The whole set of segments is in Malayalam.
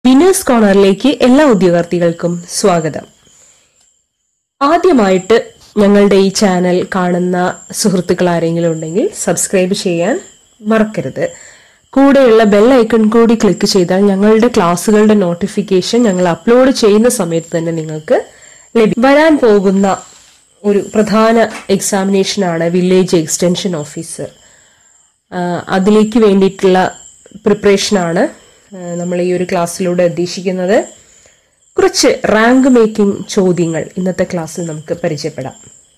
വിനേഴ്സ് കോർണറിലേക്ക് എല്ലാ ഉദ്യോഗാർത്ഥികൾക്കും സ്വാഗതം ആദ്യമായിട്ട് ഞങ്ങളുടെ ഈ ചാനൽ കാണുന്ന സുഹൃത്തുക്കൾ ആരെങ്കിലും ഉണ്ടെങ്കിൽ സബ്സ്ക്രൈബ് ചെയ്യാൻ മറക്കരുത് കൂടെയുള്ള ബെൽ ഐക്കൺ കൂടി ക്ലിക്ക് ചെയ്താൽ ഞങ്ങളുടെ ക്ലാസ്സുകളുടെ നോട്ടിഫിക്കേഷൻ ഞങ്ങൾ അപ്ലോഡ് ചെയ്യുന്ന സമയത്ത് തന്നെ നിങ്ങൾക്ക് ലഭി- വരാൻ പോകുന്ന ഒരു പ്രധാന എക്സാമിനേഷനാണ് വില്ലേജ് എക്സ്റ്റൻഷൻ ഓഫീസർ ആഹ് അതിലേക്ക് വേണ്ടിയിട്ടുള്ള പ്രിപ്പറേഷനാണ് ആഹ് നമ്മൾ ഈ ഒരു ക്ലാസ്സിലൂടെ ഉദ്ദേശിക്കുന്നത് കുറച്ച് റാങ്ക് മേക്കിംഗ് ചോദ്യങ്ങൾ ഇന്നത്തെ ക്ലാസ്സിൽ നമുക്ക് പരിചയപ്പെടാം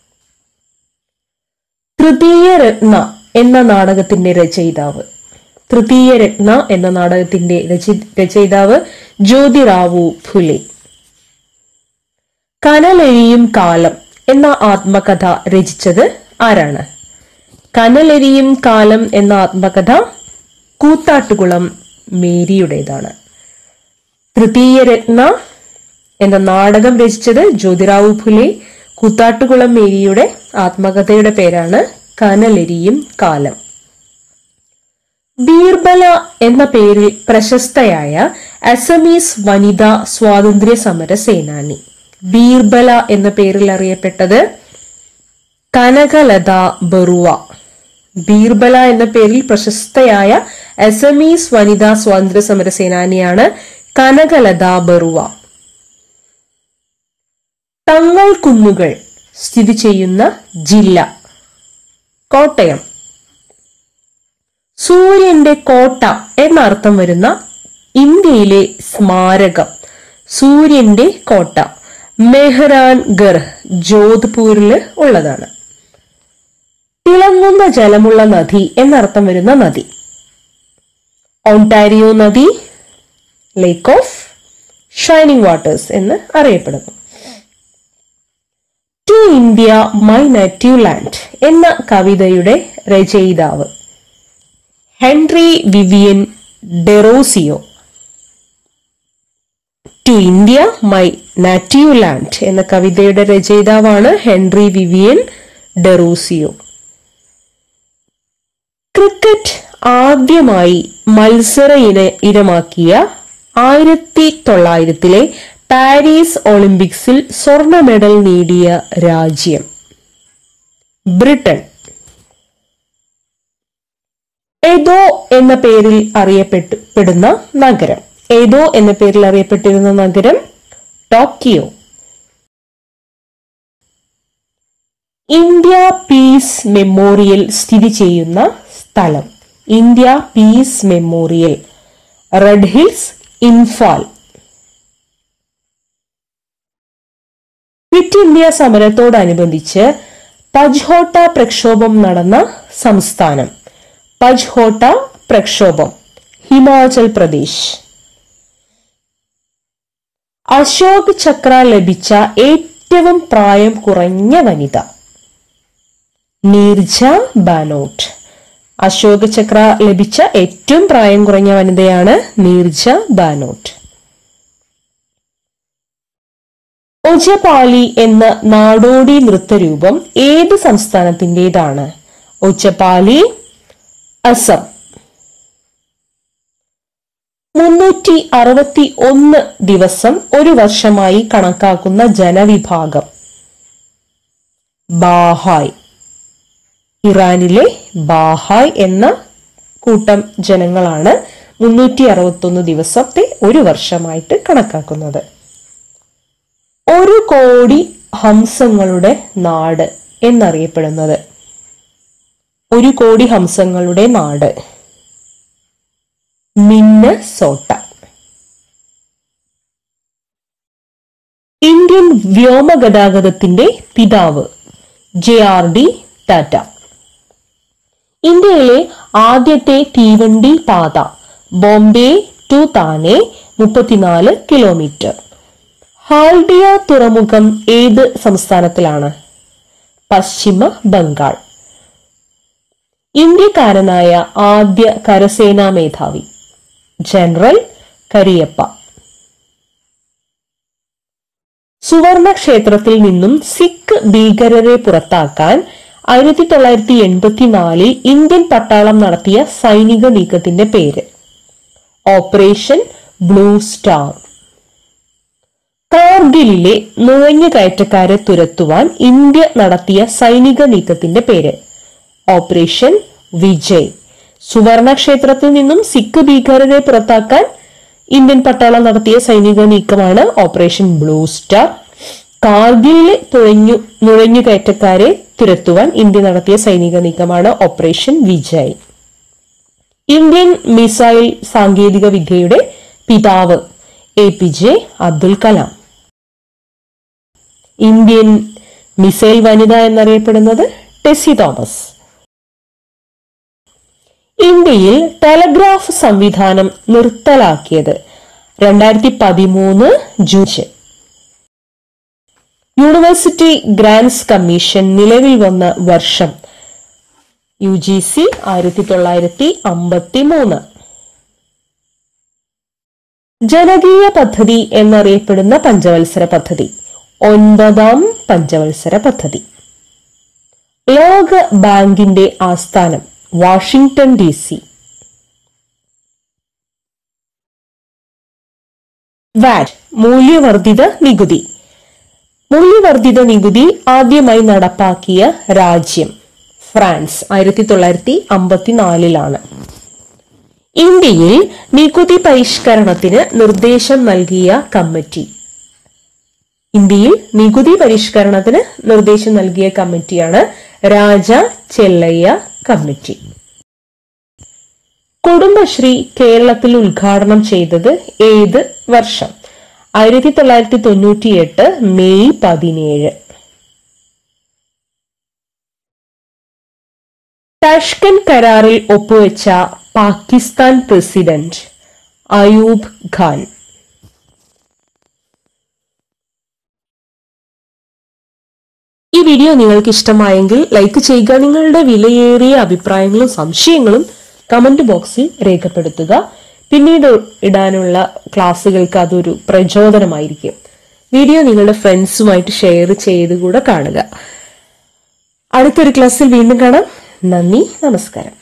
തൃതീയ രത്ന എന്ന നാടകത്തിന്റെ രചയിതാവ് തൃതീയ രത്ന എന്ന നാടകത്തിന്റെ രചി- രചയിതാവ് ജ്യോതിറാവു ഫുലെ കനലെരിയും കാലം എന്ന ആത്മകഥ രചിച്ചത് ആരാണ് കനലെരിയും കാലം എന്ന ആത്മകഥ കൂത്താട്ടുകുളം മേരിയുടേതാണ് തൃതീയ രത്ന എന്ന നാടകം രചിച്ചത് ജ്യോതിറാവു ഫുലെ കൂത്താട്ടുകുളം മേരിയുടെ ആത്മകഥയുടെ പേരാണ് കനലെരിയും കാലം ബീർബല എന്ന പേരിൽ പ്രശസ്തയായ അസമീസ് വനിതാ സ്വാതന്ത്ര്യ സമര സേനാനി ബീർബല എന്ന പേരിൽ അറിയപ്പെട്ടത് കനകലത ബറുവ ബീർബല എന്ന പേരിൽ പ്രശസ്തയായ അസമീസ് വനിതാ സ്വാതന്ത്ര്യ സമര സേനാനിയാണ് കനകലത ബറുവ തങ്ങൾ കുന്നുകൾ സ്ഥിതി ചെയ്യുന്ന ജില്ല കോട്ടയം സൂര്യന്റെ കോട്ട എന്നർത്ഥം വരുന്ന ഇന്ത്യയിലെ സ്മാരകം സൂര്യന്റെ കോട്ട മെഹ്റാൻ ഗർഹ് ജോധ്പൂരിൽ ഉള്ളതാണ് തിളങ്ങുന്ന ജലമുള്ള നദി എന്നർത്ഥം വരുന്ന നദി ഓണ്ടാരിയോ നദി ലേക്ക് ഓഫ് ഷൈനിങ് വാട്ടേഴ്സ് എന്ന് അറിയപ്പെടുന്നു to India my native land എന്ന കവിതയുടെ രചയിതാവ് Henry Vivian Derozio to India my native land എന്ന കവിതയുടെ രചയിതാവാണ് ഹെൻറി വിവിയൻ ഡെറോസിയോ ക്രിക്കറ്റ് ആദ്യമായി മത്സര ഇന ഇനമാക്കിയ ആയിരത്തി തൊള്ളായിരത്തിലെ പാരീസ് ഒളിമ്പിക്സിൽ സ്വർണ്ണ മെഡൽ നേടിയ രാജ്യം ബ്രിട്ടൻ ഏതോ എന്ന പേരിൽ അറിയപ്പെടുന്ന നഗരം ഏതോ എന്ന പേരിൽ അറിയപ്പെട്ടിരുന്ന നഗരം ടോക്കിയോ ഇന്ത്യ പീസ് മെമ്മോറിയൽ സ്ഥിതി ചെയ്യുന്ന സ്ഥലം India peace memorial red hills Imphal quit India സമരത്തോടനുബന്ധിച്ച് പജ്ഹോട്ട പ്രക്ഷോഭം നടന്ന സംസ്ഥാനം പജ്ഹോട്ട പ്രക്ഷോഭം ഹിമാചൽ പ്രദേശ് അശോക് ചക്ര ലഭിച്ച ഏറ്റവും പ്രായം കുറഞ്ഞ വനിത നീർജ ബാനോട്ട് അശോക് ചക്ര ലഭിച്ച ഏറ്റവും പ്രായം കുറഞ്ഞ വനിതയാണ് നീർജ ബാനോട്ട് ഒജപാലി എന്ന നാടോടി നൃത്തരൂപം ഏത് സംസ്ഥാനത്തിന്റേതാണ് ഒജപാലി അസം മുന്നൂറ്റി അറുപത്തി ഒന്ന് ദിവസം ഒരു വർഷമായി കണക്കാക്കുന്ന ജനവിഭാഗം ബാഹായ് ഇറാനിലെ ബാഹായ് എന്ന കൂട്ടം ജനങ്ങളാണ് മുന്നൂറ്റി അറുപത്തൊന്ന് ദിവസത്തെ ഒരു വർഷമായിട്ട് കണക്കാക്കുന്നത് ഒരു കോടി ഹംസങ്ങളുടെ നാട് എന്നറിയപ്പെടുന്നത് ഒരു കോടി ഹംസങ്ങളുടെ നാട് മിന്നസോട്ട ഇന്ത്യൻ വ്യോമഗതാഗതത്തിന്റെ പിതാവ് ജെ ആർ ഡി ടാറ്റ ഇന്ത്യയിലെ ആദ്യത്തെ തീവണ്ടി പാത ബോംബെ ടു താനെ മുപ്പത്തിനാല് കിലോമീറ്റർ ഹാൽഡിയ തുറമുഖം ഏത് സംസ്ഥാനത്തിലാണ് പശ്ചിമ ബംഗാൾ ഇന്ത്യക്കാരനായ ആദ്യ കരസേനാ മേധാവി ജനറൽ കരിയപ്പ സുവർണ ക്ഷേത്രത്തിൽ നിന്നും സിഖ് ഭീകരരെ പുറത്താക്കാൻ ആയിരത്തി തൊള്ളായിരത്തി എൺപത്തിനാലിൽ ഇന്ത്യൻ പട്ടാളം നടത്തിയ സൈനിക നീക്കത്തിന്റെ പേര് ഓപ്പറേഷൻ ബ്ലൂ സ്റ്റാർ കാർഗിലിലെ നുഴഞ്ഞുകയറ്റക്കാരെ തുരത്തുവാൻ ഇന്ത്യ നടത്തിയ സൈനിക നീക്കത്തിന്റെ പേര് ഓപ്പറേഷൻ വിജയ് സുവർണ ക്ഷേത്രത്തിൽ നിന്നും സിഖ് ഭീകരരെ പുറത്താക്കാൻ ഇന്ത്യൻ പട്ടാളം നടത്തിയ സൈനിക നീക്കമാണ് ഓപ്പറേഷൻ ബ്ലൂ സ്റ്റാർ കാർഗിലിലെ തുഴഞ്ഞു നുഴഞ്ഞുകയറ്റക്കാരെ തുരത്തുവാൻ ഇന്ത്യ നടത്തിയ സൈനിക നീക്കമാണ് ഓപ്പറേഷൻ വിജയ് ഇന്ത്യൻ മിസൈൽ സാങ്കേതിക വിദ്യയുടെ പിതാവ് A P J Abdul Kalam Indian missile വനിത എന്നറിയപ്പെടുന്നത് ടെസി തോമസ് ഇന്ത്യയിൽ ടെലഗ്രാഫ് സംവിധാനം നിർത്തലാക്കിയത് രണ്ടായിരത്തി പതിമൂന്ന് ജൂൺ യൂണിവേഴ്സിറ്റി ഗ്രാന്റ്സ് കമ്മീഷൻ നിലവിൽ വന്ന വർഷം യു ജി സി ആയിരത്തി തൊള്ളായിരത്തി അമ്പത്തി മൂന്ന് ജനകീയ പദ്ധതി എന്നറിയപ്പെടുന്ന പഞ്ചവത്സര പദ്ധതി ഒൻപതാം പഞ്ചവത്സര പദ്ധതി ലോക ബാങ്കിന്റെ ആസ്ഥാനം വാഷിംഗ്ടൺ ഡി സി വാറ്റ് മൂല്യവർദ്ധിത നികുതി മൂല്യവർദ്ധിത നികുതി ആദ്യമായി നടപ്പാക്കിയ രാജ്യം ഫ്രാൻസ് ആയിരത്തി തൊള്ളായിരത്തി അമ്പത്തിനാലിലാണ് ഇന്ത്യയിൽ നികുതി പരിഷ്കരണത്തിന് നിർദ്ദേശം നൽകിയ കമ്മിറ്റി ഇന്ത്യയിൽ നികുതി പരിഷ്കരണത്തിന് നിർദ്ദേശം നൽകിയ കമ്മിറ്റിയാണ് രാജ ചെല്ലയ്യ കമ്മിറ്റി കുടുംബശ്രീ കേരളത്തിൽ ഉദ്ഘാടനം ചെയ്തത് ഏത് വർഷം ആയിരത്തി തൊള്ളായിരത്തി തൊണ്ണൂറ്റിയെട്ട് മെയ് പതിനേഴ് താഷ്കൻ കരാറിൽ ഒപ്പുവെച്ച പാകിസ്ഥാൻ പ്രസിഡന്റ് അയൂബ് ഖാൻ ഈ വീഡിയോ നിങ്ങൾക്ക് ഇഷ്ടമായെങ്കിൽ ലൈക്ക് ചെയ്യുക നിങ്ങളുടെ വിലയേറിയ അഭിപ്രായങ്ങളും സംശയങ്ങളും കമന്റ് ബോക്സിൽ രേഖപ്പെടുത്തുക പിന്നീട് ഇടാനുള്ള ക്ലാസ്സുകൾക്ക് അതൊരു പ്രചോദനമായിരിക്കും വീഡിയോ നിങ്ങളുടെ ഫ്രണ്ട്സുമായിട്ട് ഷെയർ ചെയ്ത് കൂടെ കാണുക അടുത്തൊരു ക്ലാസ്സിൽ വീണ്ടും കാണാം നന്ദി നമസ്കാരം